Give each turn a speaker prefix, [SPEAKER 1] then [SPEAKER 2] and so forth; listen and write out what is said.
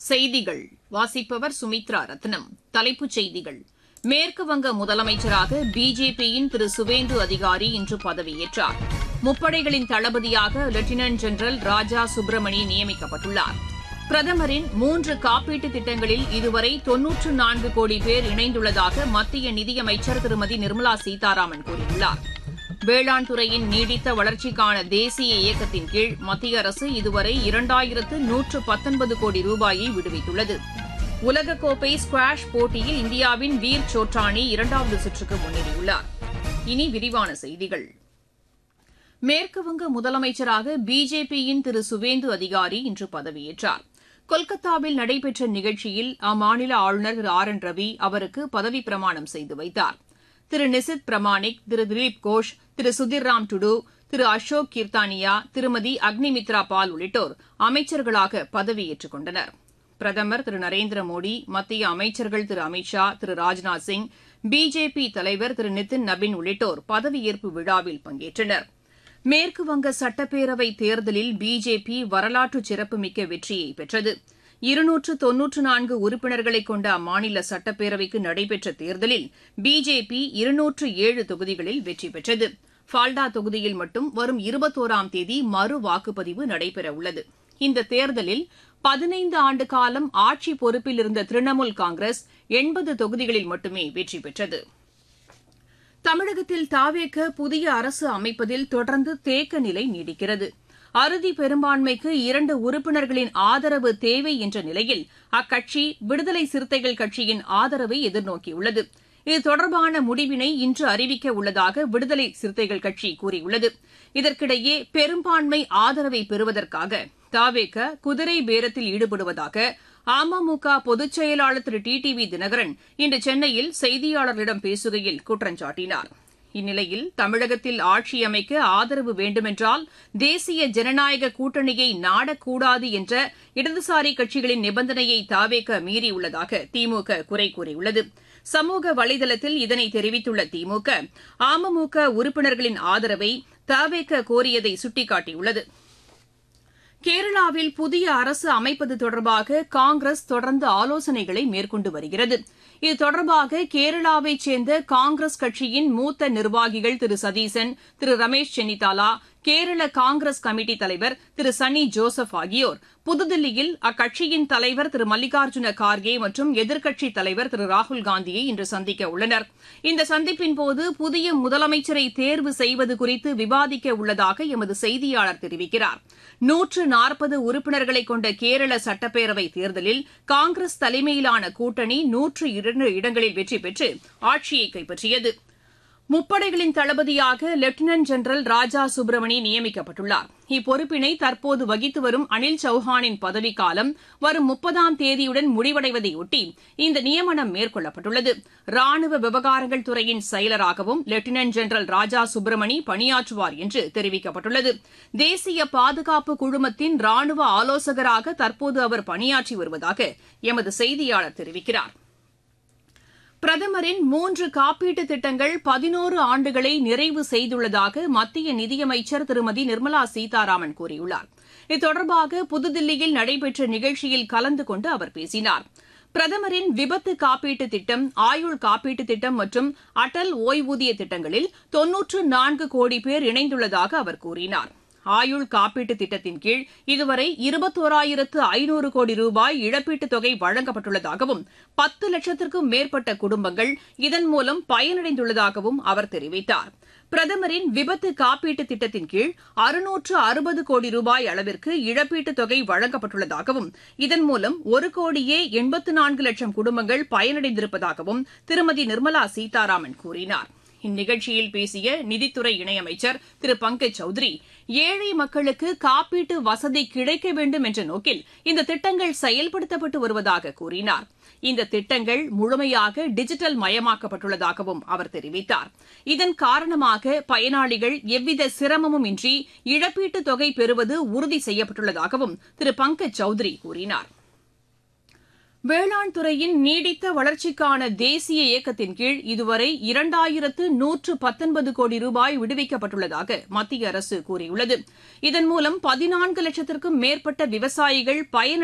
[SPEAKER 1] செய்திகள் வாசிப்பவர் சுமித்ரா ரத்னம் தலைப்புச் செய்திகள் மேற்குவங்க முதலமைச்சராக பிஜேபியின் திரு சுவேந்து அதிகாரி இன்று பதவியேற்றார் முப்படைகளின் தளபதியாக லெப்டினன்ட் ஜெனரல் ராஜா சுப்பிரமணி நியமிக்கப்பட்டுள்ளார் பிரதமரின் மூன்று காப்பீட்டு திட்டங்களில் இதுவரை தொன்னூற்று நான்கு கோடி பேர் இணைந்துள்ளதாக மத்திய நிதியமைச்சர் திருமதி நிர்மலா சீதாராமன் கூறியுள்ளார் வேளாண் துறையின் நீடித்த வளர்ச்சிக்கான தேசிய இயக்கத்தின் கீழ் மத்திய அரசு இதுவரை இரண்டாயிரத்து நூற்று பத்தொன்பது கோடி ரூபாயை விடுவித்துள்ளது உலகக்கோப்பை ஸ்குவாஷ் போட்டியில் இந்தியாவின் வீர் சோட்ரானி இரண்டாவது சுற்றுக்கு முன்னேறியுள்ளார் இனி விரிவான செய்திகள் மேற்குவங்க முதலமைச்சராக பிஜேபியின் திரு சுவேந்து அதிகாரி இன்று பதவியேற்றார் கொல்கத்தாவில் நடைபெற்ற நிகழ்ச்சியில் அம்மாநில ஆளுநர் திரு ஆர் என் ரவி அவருக்கு பதவிப் பிரமாணம் செய்து வைத்தார் திரு நிசித் பிரமாணிக் திரு திலீப் கோஷ் திரு சுதிர் ராம் டுடு திரு அசோக் கீர்த்தானியா திருமதி அக்னிமித்ரா பால் உள்ளிட்டோர் அமைச்சர்களாக பதவியேற்றுக் கொண்டனர் பிரதமர் திரு நரேந்திர மோடி மத்திய அமைச்சர்கள் திரு அமித் ஷா திரு ராஜ்நாத் சிங் பிஜேபி தலைவர் திரு நிதின் நபின் உள்ளிட்டோர் பதவியேற்பு விழாவில் பங்கேற்றனர் மேற்குவங்க சட்டப்பேரவை தேர்தலில் பிஜேபி வரலாற்று சிறப்புமிக்க வெற்றியை பெற்றது இருநூற்று தொன்னூற்று நான்கு உறுப்பினர்களை கொண்ட அம்மாநில சட்டப்பேரவைக்கு நடைபெற்ற தேர்தலில் பிஜேபி இருநூற்று ஏழு தொகுதிகளில் வெற்றி பெற்றது ஃபால்டா தொகுதியில் மட்டும் வரும் இருபத்தோராம் தேதி மறு வாக்குப்பதிவு நடைபெறவுள்ளது இந்த தேர்தலில் பதினைந்து ஆண்டு காலம் ஆட்சி பொறுப்பில் இருந்த திரிணாமுல் காங்கிரஸ் எண்பது தொகுதிகளில் மட்டுமே வெற்றி பெற்றது தமிழகத்தில் தாவேக்க புதிய அரசு அமைப்பதில் தொடர்ந்து தேக்க நிலை நீடிக்கிறது அறுதி பெரும்பான்மைக்கு இரண்டு உறுப்பினர்களின் ஆதரவு தேவை என்ற நிலையில் அக்கட்சி விடுதலை சிறுத்தைகள் கட்சியின் ஆதரவை எதிர்நோக்கியுள்ளது இது தொடர்பான முடிவினை இன்று அறிவிக்க உள்ளதாக விடுதலை சிறுத்தைகள் கட்சி கூறியுள்ளது இதற்கிடையே பெரும்பான்மை ஆதரவை பெறுவதற்காக தாவேக்க குதிரை பேரத்தில் ஈடுபடுவதாக அமமுக பொதுச் செயலாளர் திரு டி டி வி தினகரன் இன்று சென்னையில் செய்தியாளர்களிடம் பேசுகையில் குற்றம் சாட்டினார் இந்நிலையில் தமிழகத்தில் ஆட்சி அமைக்க ஆதரவு வேண்டுமென்றால் தேசிய ஜனநாயக கூட்டணியை நாடக்கூடாது என்ற இடதுசாரி கட்சிகளின் நிபந்தனையை தாவேக்க மீறியுள்ளதாக திமுக குறை கூறியுள்ளது சமூக வலைதளத்தில் இதனை தெரிவித்துள்ள திமுக அமமுக உறுப்பினர்களின் ஆதரவை தாவேக்க கோரியதை சுட்டிக்காட்டியுள்ளது கேரளாவில் புதிய அரசு அமைப்பது தொடர்பாக காங்கிரஸ் தொடர்ந்து ஆலோசனைகளை மேற்கொண்டு வருகிறது இது தொடர்பாக கேரளாவைச் சேர்ந்த காங்கிரஸ் கட்சியின் மூத்த நிர்வாகிகள் திரு சதீசன் திரு ரமேஷ் சென்னிதாலா கேரள காங்கிரஸ் கமிட்டி தலைவர் திரு சன்னி ஜோசப் ஆகியோர் புதுதில்லியில் அக்கட்சியின் தலைவர் திரு மல்லிகார்ஜுன கார்கே மற்றும் எதிர்க்கட்சித் தலைவர் திரு ராகுல்காந்தியை இன்று சந்திக்க உள்ளனர் இந்த சந்திப்பின்போது புதிய முதலமைச்சரை தேர்வு செய்வது குறித்து விவாதிக்க உள்ளதாக எமது செய்தியாளர் தெரிவிக்கிறார் நூற்று நாற்பது உறுப்பினர்களை கொண்ட கேரள சட்டப்பேரவை தேர்தலில் காங்கிரஸ் தலைமையிலான கூட்டணி நூற்று இரண்டு இடங்களில் வெற்றி பெற்று ஆட்சியை கைப்பற்றியது முப்படைகளின் தளபதியாக லெப்டினன்ட் ஜெனரல் ராஜா சுப்பிரமணி நியமிக்கப்பட்டுள்ளார் இப்பொறுப்பினை தற்போது வகித்து வரும் அனில் சௌஹானின் பதவிக்காலம் வரும் முப்பதாம் தேதியுடன் முடிவடைவதையொட்டி இந்த நியமனம் மேற்கொள்ளப்பட்டுள்ளது ராணுவ விவகாரங்கள் துறையின் செயலராகவும் லெப்டினன்ட் ஜெனரல் ராஜா சுப்பிரமணி பணியாற்றுவார் என்று தெரிவிக்கப்பட்டுள்ளது தேசிய பாதுகாப்பு குழுமத்தின் ராணுவ ஆலோசகராக தற்போது அவர் பணியாற்றி வருவதாக எமது செய்தியாளர் தெரிவிக்கிறார் பிரதமரின் மூன்று காப்பீட்டு திட்டங்கள் பதினோரு ஆண்டுகளை நிறைவு செய்துள்ளதாக மத்திய நிதியமைச்சர் திருமதி நிர்மலா சீதாராமன் கூறியுள்ளார் இது தொடர்பாக புதுதில்லியில் நடைபெற்ற நிகழ்ச்சியில் கலந்து கொண்டு அவர் பேசினார் பிரதமரின் விபத்து காப்பீட்டு திட்டம் ஆயுள் காப்பீட்டு திட்டம் மற்றும் அடல் ஓய்வூதிய திட்டங்களில் தொன்னூற்று நான்கு கோடி பேர் இணைந்துள்ளதாக அவர் கூறினார் ஆயுள் காப்பீட்டு திட்டத்தின் கீழ் இதுவரை இருபத்தோராயிரத்து ஐநூறு கோடி ரூபாய் இழப்பீட்டுத் தொகை வழங்கப்பட்டுள்ளதாகவும் பத்து லட்சத்திற்கும் மேற்பட்ட குடும்பங்கள் இதன் மூலம் பயனடைந்துள்ளதாகவும் அவர் தெரிவித்தார் பிரதமரின் விபத்து காப்பீட்டு திட்டத்தின் கீழ் அறுநூற்று அறுபது கோடி ரூபாய் அளவிற்கு இழப்பீட்டுத் தொகை வழங்கப்பட்டுள்ளதாகவும் இதன் மூலம் ஒரு கோடியே எண்பத்து நான்கு லட்சம் குடும்பங்கள் பயனடைந்திருப்பதாகவும் திருமதி நிர்மலா சீதாராமன் கூறினார் இந்நிகழ்ச்சியில் பேசிய நிதித்துறை இணையமைச்சர் திரு பங்கஜ் சௌத்ரி ஏழை மக்களுக்கு காப்பீட்டு வசதி கிடைக்க வேண்டும் என்ற நோக்கில் இந்த திட்டங்கள் செயல்படுத்தப்பட்டு வருவதாக கூறினார் இந்த திட்டங்கள் முழுமையாக டிஜிட்டல் மயமாக்கப்பட்டுள்ளதாகவும் அவர் தெரிவித்தார் இதன் காரணமாக பயனாளிகள் எவ்வித சிரமமும் இன்றி இழப்பீட்டுத் தொகை பெறுவது உறுதி செய்யப்பட்டுள்ளதாகவும் திரு பங்கஜ் சௌத்ரி கூறினார் வேளாண் துறையின் நீடித்த வளர்ச்சிக்கான தேசிய இயக்கத்தின் கீழ் இதுவரை இரண்டாயிரத்து நூற்று பத்தொன்பது கோடி ரூபாய் விடுவிக்கப்பட்டுள்ளதாக மத்திய அரசு கூறியுள்ளது இதன் மூலம் பதினான்கு லட்சத்திற்கும் மேற்பட்ட விவசாயிகள் பயன்